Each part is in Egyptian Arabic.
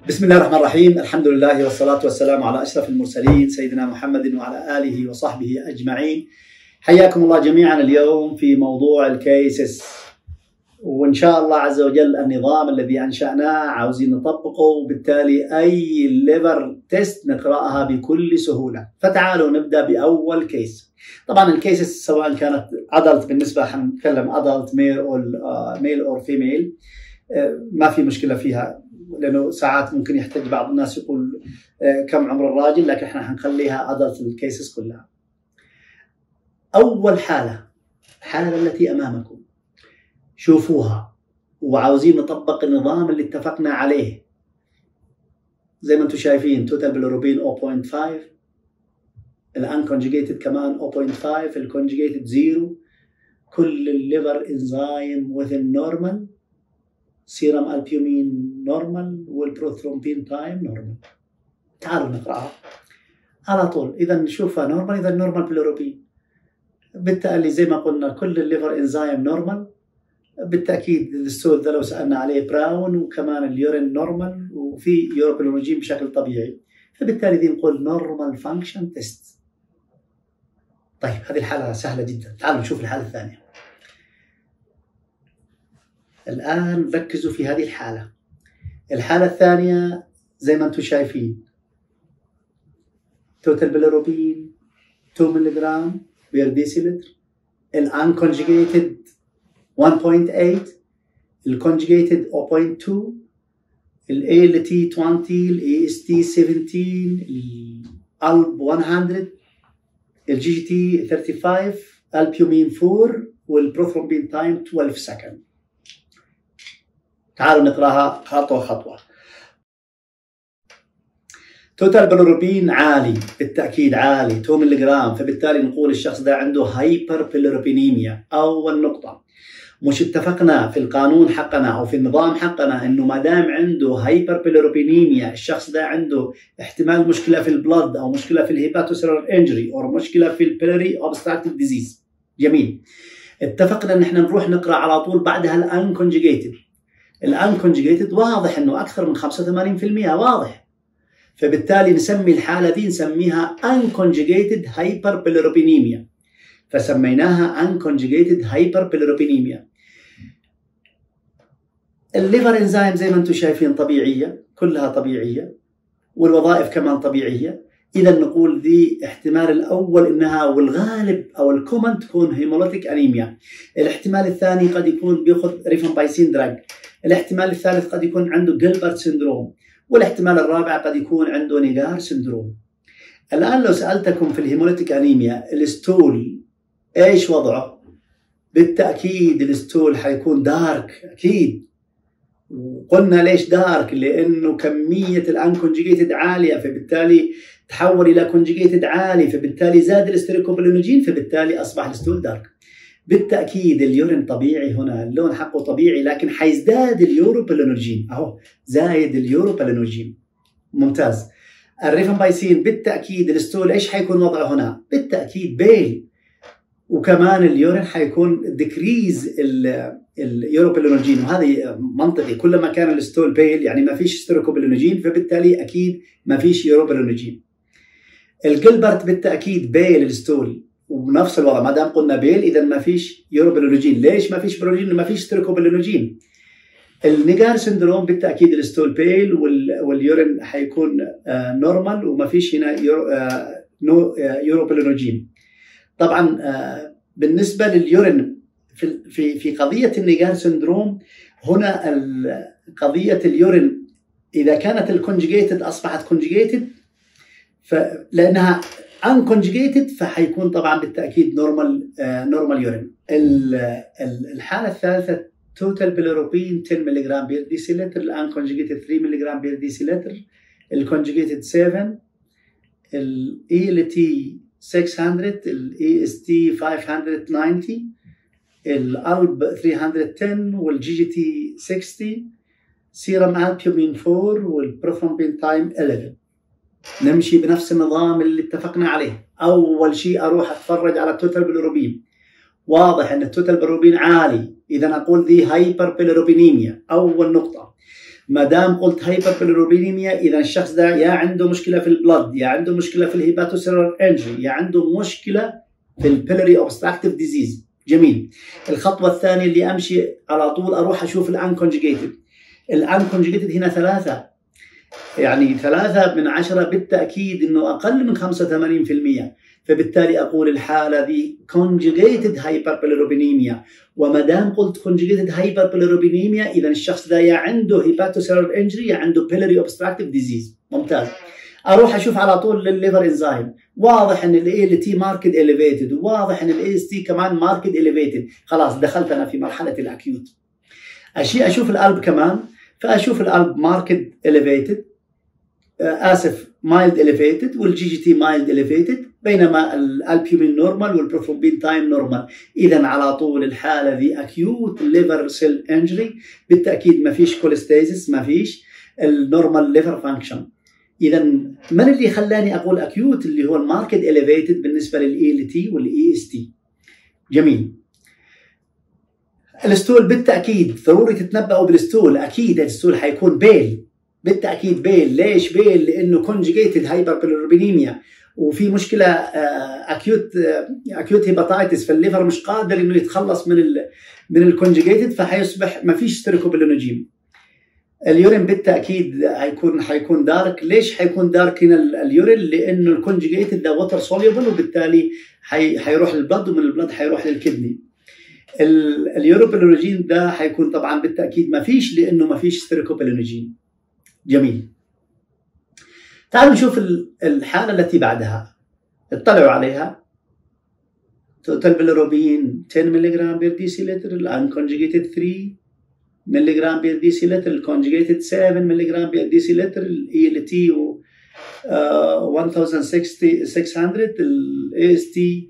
بسم الله الرحمن الرحيم الحمد لله والصلاة والسلام على أشرف المرسلين سيدنا محمد وعلى آله وصحبه أجمعين حياكم الله جميعا اليوم في موضوع الكيسز وإن شاء الله عز وجل النظام الذي أنشأناه عاوزين نطبقه وبالتالي أي ليفر تيست نقرأها بكل سهولة فتعالوا نبدأ بأول كيس طبعا الكيسز سواء كانت أدلت بالنسبة حنتكلم أدلت ميل أو ميل أو فيميل ما في مشكلة فيها لانه ساعات ممكن يحتاج بعض الناس يقول كم عمر الراجل لكن احنا حنخليها ادلت الكيسز كلها. اول حاله الحاله التي امامكم شوفوها وعاوزين نطبق النظام اللي اتفقنا عليه زي ما انتم شايفين توتال بالروبين 0.5 الانكونجيجيتد كمان 0.5 الكونجيجيتد زيرو كل الليفر انزيم وذن نورمال سيرم البيومين نورمال والبروثرومبين تايم نورمال تعالوا نقراها على طول اذا نشوفها نورمال اذا نورمال بالروبين بالتالي زي ما قلنا كل الليفر انزيم نورمال بالتاكيد الستول ده لو سالنا عليه براون وكمان اليورين نورمال وفي يوروبيلوجين بشكل طبيعي فبالتالي دي نقول نورمال فانكشن تيست طيب هذه الحاله سهله جدا تعالوا نشوف الحاله الثانيه الآن ركزوا في هذه الحالة الحالة الثانية زي ما أنتم شايفين توتال بالروبين 2 ملغ بير ديسيلتر الانكونجيجيتد 1.8 الكونجيجيتد 0.2 الاي ال تي 20 الاي اس تي 17 الالب 100 الجي جي تي 35 البيومين 4 والبروثرومبين تايم 12 سكند تعالوا نقراها خطوه خطوه. توتال بلوروبين عالي بالتاكيد عالي 2 ملغ فبالتالي نقول الشخص ده عنده هايبر بيلوروبينيميا اول نقطه. مش اتفقنا في القانون حقنا او في النظام حقنا انه ما دام عنده هايبر بيلوروبينيميا الشخص ده عنده احتمال مشكله في البلد او مشكله في الهيباتوسيلر انجري او مشكله في البيلوري اوبستراكتيف ديزيز. جميل. اتفقنا ان احنا نروح نقرا على طول بعدها الانكونجيجيتد الانكونجيجيتد واضح انه اكثر من 85% واضح فبالتالي نسمي الحاله دي نسميها انكونجيجيتد هايبر بيلروبينيميا فسميناها انكونجيجيتد هايبر بيلروبينيميا الليفر انزيم زي ما انتم شايفين طبيعيه كلها طبيعيه والوظائف كمان طبيعيه اذا نقول دي احتمال الاول انها والغالب او الكومن تكون هيموليتيك انيميا الاحتمال الثاني قد يكون بياخذ ريفامبايسين دراج الاحتمال الثالث قد يكون عنده جيلبرت سندروم والاحتمال الرابع قد يكون عنده نيجار سندروم الان لو سالتكم في الهيموليتيك انيميا الستول ايش وضعه بالتاكيد الستول حيكون دارك اكيد وقلنا ليش دارك لانه كميه الانكونجيجيتد عاليه فبالتالي تحول الى كونجيجيتد عالي فبالتالي زاد الاستريكوبلينوجين فبالتالي اصبح الستول دارك بالتاكيد اليورين طبيعي هنا اللون حقه طبيعي لكن حيزداد اليوروبلينوجين اهو زايد اليوروبلينوجين ممتاز الريفامبايسين بالتاكيد الستول ايش حيكون وضعه هنا بالتاكيد بيل وكمان اليورين حيكون ديكريز اليوروبلينوجين وهذا منطقي كلما كان الستول بيل يعني ما فيش ستيروكوبلينوجين فبالتالي اكيد ما فيش يوروبلينوجين الجلبرت بالتاكيد بيل الستول وبنفس الوضع ما دام قلنا بيل اذا ما فيش يوروبلينوجين ليش ما فيش بروجين ما فيش ستيروكوبلينوجين النيجار سندروم بالتاكيد الستول بيل واليورين حيكون نورمال وما فيش هنا يورو نو يوروبلينوجين طبعا بالنسبه لليورين في في في قضيه النيجار سندروم هنا قضيه اليورين اذا كانت الكونجيجيتد اصبحت كونجيجيتد لانها انكونجيجيتد فحيكون طبعا بالتاكيد نورمال نورمال يورين الحاله الثالثه توتال بيلروبين 10 ملغ بير ديسيلتر الانكونجيجيتد 3 ملغ بير ديسيلتر الكونجيجيتد 7 الاي ال تي 600 الاي اس تي 590 الالب 310 والجي جي تي 60 سيرم البيومين 4 والبروثرومبين تايم 11 نمشي بنفس النظام اللي اتفقنا عليه اول شيء اروح اتفرج على التوتال بالروبين واضح ان التوتال بيلروبين عالي اذا اقول ذي هايبر بيلروبينيميا اول نقطه ما دام قلت هايبر بيلروبينيميا اذا الشخص ده يا عنده مشكله في البلد يا عنده مشكله في الهيباتوسيلر انجري يا عنده مشكله في البيلري اوبستراكتيف ديزيز جميل الخطوه الثانيه اللي امشي على طول اروح اشوف الانكونجيجيتد الانكونجيجيتد هنا ثلاثه يعني ثلاثة من عشرة بالتأكيد أنه أقل من 85% فبالتالي اقول الحاله ذي conjugated hyperbilirubinemia وما دام قلت conjugated hyperbilirubinemia اذا الشخص ده يا عنده hepatocellular injury يا عنده biliary obstructive disease ممتاز اروح اشوف على طول الليفر انزايم واضح ان الاي ال تي ماركت اليفيتد واضح ان الاي اس تي كمان ماركت اليفيتد خلاص دخلت انا في مرحله الاكيوت اشي اشوف القلب كمان فاشوف القلب ماركت اليفيتد اسف مايلد اليفيتد والجي جي تي مايلد اليفيتد بينما الالبيومين نورمال والبروثرومبين تايم نورمال اذا على طول الحاله ذي اكيوت ليفر سيل انجري بالتاكيد ما فيش كوليستيزس ما فيش النورمال ليفر فانكشن اذا من اللي خلاني اقول اكيوت اللي هو الماركت اليفيتد بالنسبه للاي ال تي والاي اس تي جميل الستول بالتاكيد ضروري تتنبأوا بالستول اكيد الستول حيكون بيل بالتاكيد بيل ليش بيل لانه كونجيجيتد هايبربيلروبينيميا وفي مشكله اكيوت اكيوت هيباتايتس فالليفر مش قادر انه يتخلص من ال من الكونجيجيتد فحيصبح ما فيش ستيريكوبيلونوجين اليورين بالتاكيد حيكون حيكون دارك ليش حيكون دارك هنا اليورين لانه الكونجيجيتد ده ووتر سوليبل وبالتالي حي حيروح للبلد ومن البلد حيروح للكدني اليوروبيلونوجين ده حيكون طبعا بالتاكيد ما فيش لانه ما فيش ستيريكوبيلونوجين جميل تعالوا نشوف الحالة التي بعدها اطلعوا عليها توتال بيلروبين 10 ملغ بير ديسيلتر الانكونجيجيتد 3 ملغ بير ديسيلتر الكونجيجيتد 7 ملغ بير ديسيلتر الاي ال تي 1600 الاي اس تي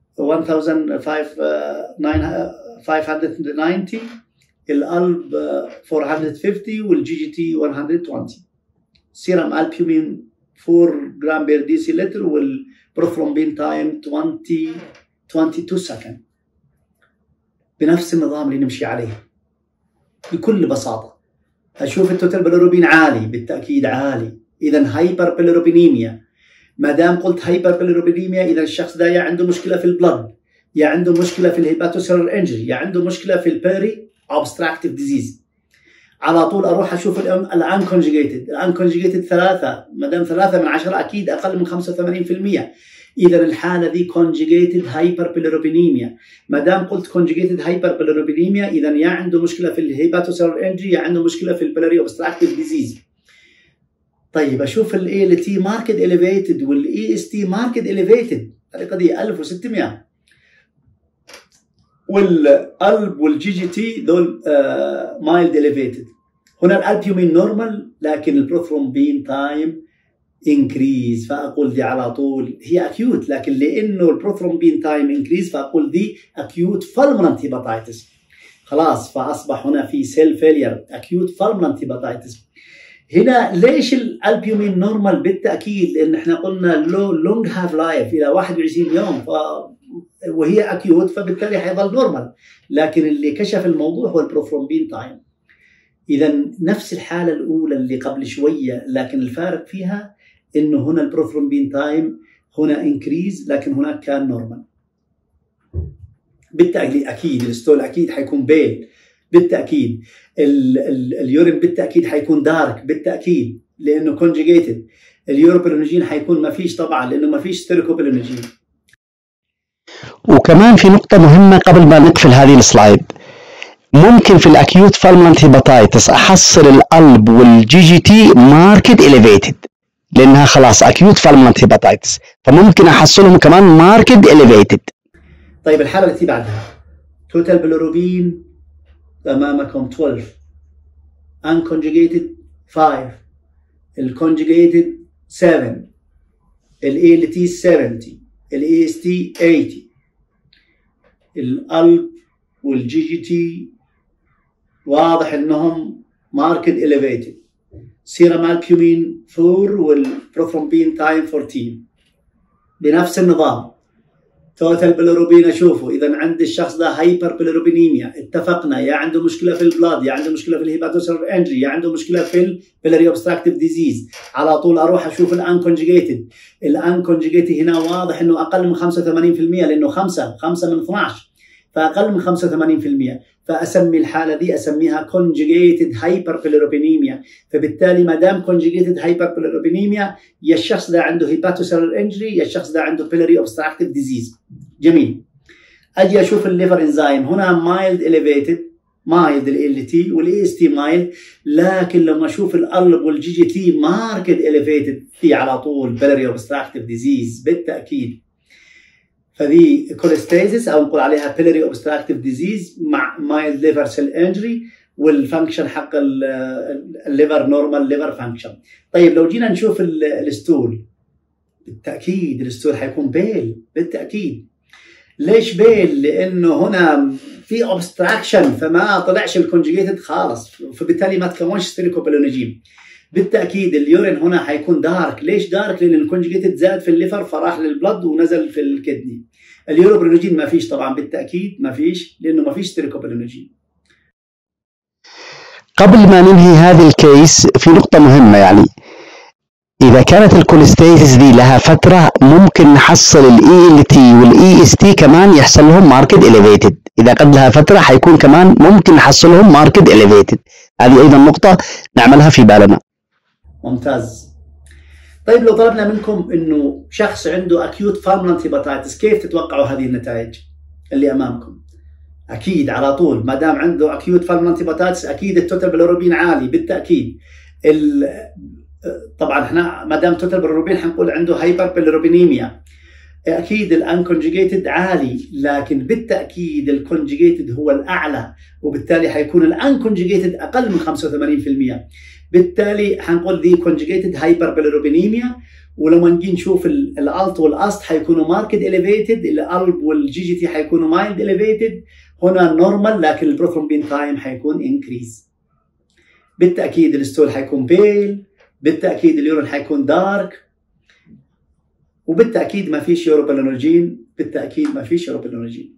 1590 القلب 450 والجي جي تي 120 سيرم البيومين 4 جرام بير ديسيلتر والبروثرومبين تايم 20 22 سكند بنفس النظام اللي نمشي عليه بكل بساطة أشوف التوتال بيلروبين عالي بالتأكيد عالي إذا هايبر بيلروبينيميا ما دام قلت هايبر بيلروبينيميا إذا الشخص ده يا عنده مشكلة في البلد يا عنده مشكلة في الهيباتوسيلر انجري يا عنده مشكلة في البيري obstructive ديزيز على طول اروح اشوف الانكونجيجيتد الانكونجيجيتد ثلاثه ما دام ثلاثه من عشره اكيد اقل من 85% اذا الحاله دي كونجيجيتد هايبر بيلروبينيميا ما دام قلت كونجيجيتد هايبر بيلروبينيميا اذا يا عنده مشكله في الهيباتوسيلر انجري يا عنده مشكله في البيلاري اوبستراكتيف ديزيز طيب اشوف الاي ال تي ماركت اليفيتد والاي اس تي ماركت اليفيتد الطريقه دي 1600 والقلب والجي جي تي دول مايلد اليفيتد هنا الالبيومين نورمال لكن البروثرومبين تايم انكريز فاقول دي على طول هي اكيوت لكن لانه البروثرومبين تايم انكريز فاقول دي اكيوت فالمنت هيباتايتس خلاص فاصبح هنا في سيل فيلير اكيوت فالمنت هيباتايتس هنا ليش الالبيومين نورمال بالتاكيد لان احنا قلنا لو لونج هاف لايف الى 21 يوم ف وهي اكيوت فبالتالي حيظل نورمال لكن اللي كشف الموضوع هو البروثرومبين تايم اذا نفس الحاله الاولى اللي قبل شويه لكن الفارق فيها انه هنا البروثرومبين تايم هنا انكريز لكن هناك كان نورمال بالتاكيد اكيد الستول اكيد حيكون بيل بالتاكيد ال ال اليورين بالتاكيد حيكون دارك بالتاكيد لانه كونجيجيتد اليوروبيلونجين حيكون ما فيش طبعا لانه ما فيش ستيريكوبيلونجين وكمان في نقطة مهمة قبل ما نقفل هذه السلايد ممكن في الاكيوت فالمنت هيباتايتس احصل القلب والجي جي تي ماركت اليفيتد لانها خلاص اكيوت فالمنت هيباتايتس فممكن احصلهم كمان ماركت اليفيتد طيب الحاله التي بعدها توتال بلوروبين امامكم 12 unconjugated 5 الكونجيجيتد 7 الاي ال تي 70 الاي اس تي 80 القلب والجي جي تي واضح انهم ماركت اليفيتد سيرم البيومين 4 والبروثرومبين تايم 14 بنفس النظام توتال بلوروبين اشوفه اذا عند الشخص ده هايبر بلوروبينيميا اتفقنا يا عنده مشكله في البلاد يا عنده مشكله في الهيباتوسيلر انجري يا عنده مشكله في البلاري اوبستراكتيف ديزيز على طول اروح اشوف الانكونجيجيتد الانكونجيجيتد هنا واضح انه اقل من 85% لانه 5 5 من 12 فاقل من 85% فاسمي الحاله دي اسميها conjugated hyperbilirubinemia فبالتالي ما دام conjugated hyperbilirubinemia يا الشخص ده عنده hepatocellular injury يا الشخص ده عنده biliary obstructive disease جميل اجي اشوف الليفر انزيم هنا مايلد elevated مايلد ال تي والاي اس تي مايلد لكن لما اشوف القلب والجي جي تي ماركت elevated في على طول biliary obstructive disease بالتاكيد فدي كوليستيزيس او نقول عليها بيلري اوبستراكتيف ديزيز مع مايلد ليفر سيل انجري والفانكشن حق الليفر نورمال ليفر فانكشن طيب لو جينا نشوف الستول بالتاكيد الستول حيكون بيل بالتاكيد ليش بيل؟ لانه هنا في اوبستراكشن فما طلعش الكونجيجيتد خالص فبالتالي ما تكونش ستيريكوبيلونيجين بالتاكيد اليورين هنا حيكون دارك ليش دارك لان الكونجيجيتد زاد في الليفر فراح للبلد ونزل في الكدني اليوروبرينوجين ما فيش طبعا بالتاكيد ما فيش لانه ما فيش ستيريكوبرينوجين قبل ما ننهي هذه الكيس في نقطة مهمة يعني إذا كانت الكوليستيزيس دي لها فترة ممكن نحصل الاي ال تي والاي اس تي كمان يحصل لهم ماركت اليفيتد إذا قد لها فترة حيكون كمان ممكن نحصلهم ماركت اليفيتد هذه أيضا نقطة نعملها في بالنا ممتاز طيب لو طلبنا منكم انه شخص عنده اكيوت فالمنت هيباتايتس كيف تتوقعوا هذه النتائج اللي امامكم؟ اكيد على طول ما دام عنده اكيوت فالمنت هيباتايتس اكيد التوتال بلوروبين عالي بالتاكيد ال... طبعا احنا ما دام توتال بلوروبين حنقول عنده هايبر بلوروبينيميا اكيد الانكونجيجيتد عالي لكن بالتاكيد الكونجيجيتد هو الاعلى وبالتالي حيكون الانكونجيجيتد اقل من 85% بالتالي حنقول دي كونجيجيتد هايبر بلوروبينيميا ولما نجي نشوف الالت والاست حيكونوا ماركت اليفيتد القلب والجي جي تي حيكونوا مايلد اليفيتد هنا نورمال لكن البروثرومبين تايم حيكون انكريز بالتاكيد الستول حيكون بيل بالتاكيد اليورين حيكون دارك وبالتاكيد ما فيش يوروبلانوجين بالتاكيد ما فيش يوروبلانوجين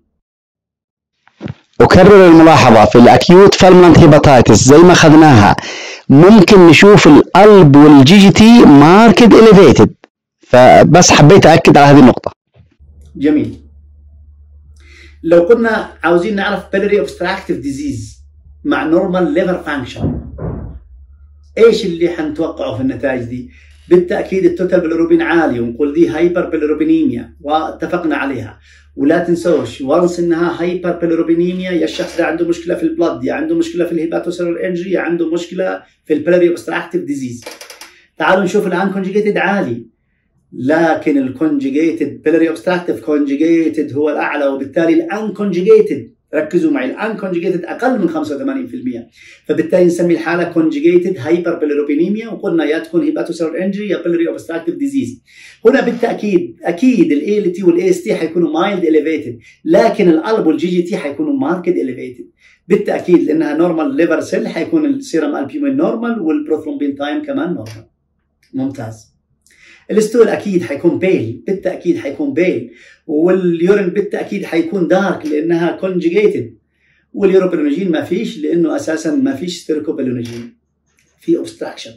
أكرر الملاحظة في الأكيوت فالمنت هيباتايتس زي ما أخذناها ممكن نشوف القلب والجي جي تي ماركت اليفيتد فبس حبيت أأكد على هذه النقطة جميل لو كنا عاوزين نعرف بيلري اوبستراكتيف ديزيز مع نورمال ليفر فانكشن ايش اللي حنتوقعه في النتائج دي؟ بالتاكيد التوتال بلوروبين عالي ونقول دي هايبر بلوروبينيميا واتفقنا عليها ولا تنسوش وانس انها هايبر بلوروبينيميا يا الشخص ده عنده مشكله في البلد يا عنده مشكله في الهيباتوسيلر انجري يا عنده مشكله في البلاري اوبستراكتيف ديزيز تعالوا نشوف الان كونجيجيتد عالي لكن الكونجيجيتد بلاري اوبستراكتيف كونجيجيتد هو الاعلى وبالتالي الان كونجيجيتد ركزوا معي الان كونجيجيتد اقل من 85% فبالتالي نسمي الحاله كونجيجيتد هايبر بيلروبينيميا وقلنا يا تكون هيباتوسيلر انجري يا بيلري اوبستراكتيف ديزيز هنا بالتاكيد اكيد الاي ال تي والاي اس تي حيكونوا مايلد اليفيتد لكن القلب والجي جي تي حيكونوا ماركت اليفيتد بالتاكيد لانها نورمال ليفر سيل حيكون السيرم البيومين نورمال والبروثرومبين تايم كمان نورمال ممتاز الستول اكيد حيكون بيل بالتاكيد حيكون بيل واليورين بالتاكيد حيكون دارك لانها كونجيجيتد واليوروبيلونجين ما فيش لانه اساسا ما فيش ستيركوبيلونجين في اوبستراكشن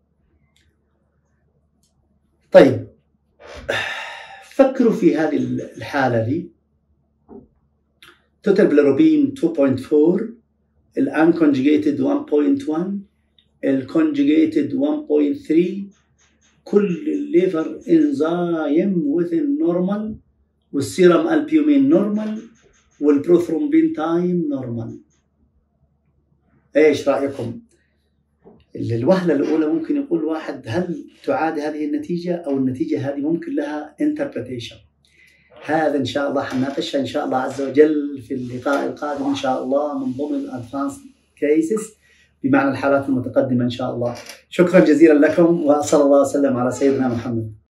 طيب فكروا في هذه الحاله دي توتال بلوروبين 2.4 الان كونجيجيتد 1.1 الكونجيجيتد 1.3 كل الليفر انزايم وذن نورمال والسيرم البيومين نورمال والبروثرومبين تايم نورمال ايش رايكم الوهله الاولى ممكن يقول واحد هل تعاد هذه النتيجه او النتيجه هذه ممكن لها انتربريتيشن هذا ان شاء الله حنناقشها ان شاء الله عز وجل في اللقاء القادم ان شاء الله من ضمن الادفانس كيسز بمعنى الحالات المتقدمه ان شاء الله شكرا جزيلا لكم وصلى الله وسلم على سيدنا محمد